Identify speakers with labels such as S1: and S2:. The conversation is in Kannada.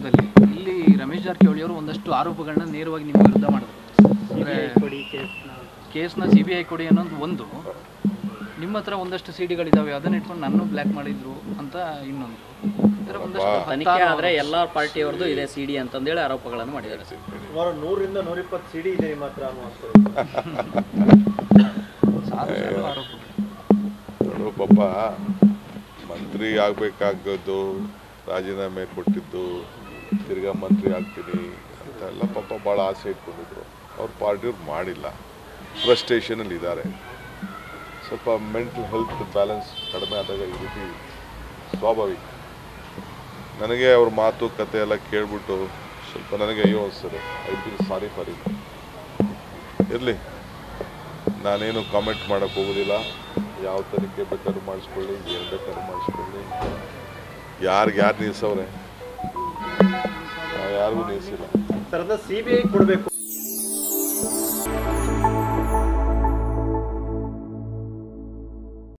S1: ಸಂದರ್ಭದಲ್ಲಿ ಇಲ್ಲಿ ರಮೇಶ್ ಜಾರಕಿಹೊಳಿ ಅವರು ಒಂದಷ್ಟು ಆರೋಪಗಳನ್ನ ನೇರವಾಗಿ ನಿಮ್ಮ ವಿರುದ್ಧ ಮಾಡಿದ್ರು ಅಂದರೆ
S2: ಕೊಡಿ ಕೇಸ್ನ
S1: ಕೇಸ್ನ ಸಿ ಬಿ ಐ ಕೊಡಿ ಅನ್ನೋದು ಒಂದು ನಿಮ್ಮ ಹತ್ರ ಒಂದಷ್ಟು ಸಿ ಡಿಗಳಿದ್ದಾವೆ ಅದನ್ನ ಇಟ್ಕೊಂಡು ನನ್ನ ಬ್ಲ್ಯಾಕ್ ಮಾಡಿದ್ರು ಅಂತ ಇನ್ನೊಂದು ಈ ಥರ ಒಂದಷ್ಟು
S2: ತನಿಖೆ
S1: ಹತ್ತಾರು
S2: ಆದ್ರೆ ಎಲ್ಲ ಪಾರ್ಟಿಯವ್ರದ್ದು ಇದೆ ಸಿ ಡಿ ಅಂತಂದೇಳಿ ಆರೋಪಗಳನ್ನು ಮಾಡಿದ್ದಾರೆ
S3: ಸುಮಾರು ನೂರಿಂದ ನೂರಿಪ್ಪತ್ತು ಸಿಡಿ ಇದೆ ನಿಮ್ಮ ಹತ್ರ ಅನ್ನುವಂಥದ್ದು
S1: ಸಾಲು ಸಾಲು ಆರೋಪಗಳು
S4: ನೋಡು ಪಾಪ ಮಂತ್ರಿ ಆಗಬೇಕಾಗದ್ದು ರಾಜೀನಾಮೆ ಕೊಟ್ಟಿದ್ದು ತಿರ್ಗಾ ಮಂತ್ರಿ ಆಗ್ತೀನಿ ಅಂತ ಎಲ್ಲ ಪಾಪ ಭಾಳ ಆಸೆ ಇಟ್ಕೊಂಡಿದ್ರು ಅವ್ರ ಪಾರ್ಟಿಯವ್ರು ಮಾಡಿಲ್ಲ ಫ್ರಸ್ಟ್ರೇಷನಲ್ಲಿ ಇದ್ದಾರೆ ಸ್ವಲ್ಪ ಮೆಂಟಲ್ ಹೆಲ್ತ್ ಬ್ಯಾಲೆನ್ಸ್ ಕಡಿಮೆ ಆದಾಗ ಈ ರೀತಿ ಸ್ವಾಭಾವಿಕ ನನಗೆ ಅವ್ರ ಮಾತು ಕತೆ ಎಲ್ಲ ಕೇಳ್ಬಿಟ್ಟು ಸ್ವಲ್ಪ ನನಗೆ ಅಯ್ಯೋ ಅನಿಸ್ತದೆ I feel sorry for it ಇರಲಿ ನಾನೇನು ಕಾಮೆಂಟ್ ಮಾಡೋಕ್ಕೆ ಹೋಗೋದಿಲ್ಲ ಯಾವ ತನಿಖೆ ಬೇಕಾದ್ರೂ ಮಾಡಿಸ್ಕೊಳ್ಳಿ ಏನು ಬೇಕಾದ್ರೂ ಮಾಡಿಸ್ಕೊಳ್ಳಿ ಯಾರಿಗೆ ಯಾರು ನಿಲ್ಸವ್ರೆ ನಾವು ಯಾರಿಗೂ ನಿಲ್ಸಿಲ್ಲ
S3: ಸರ್ ಅದನ್ನ ಸಿ ಬಿ ಐ ಕೊಡಬೇಕು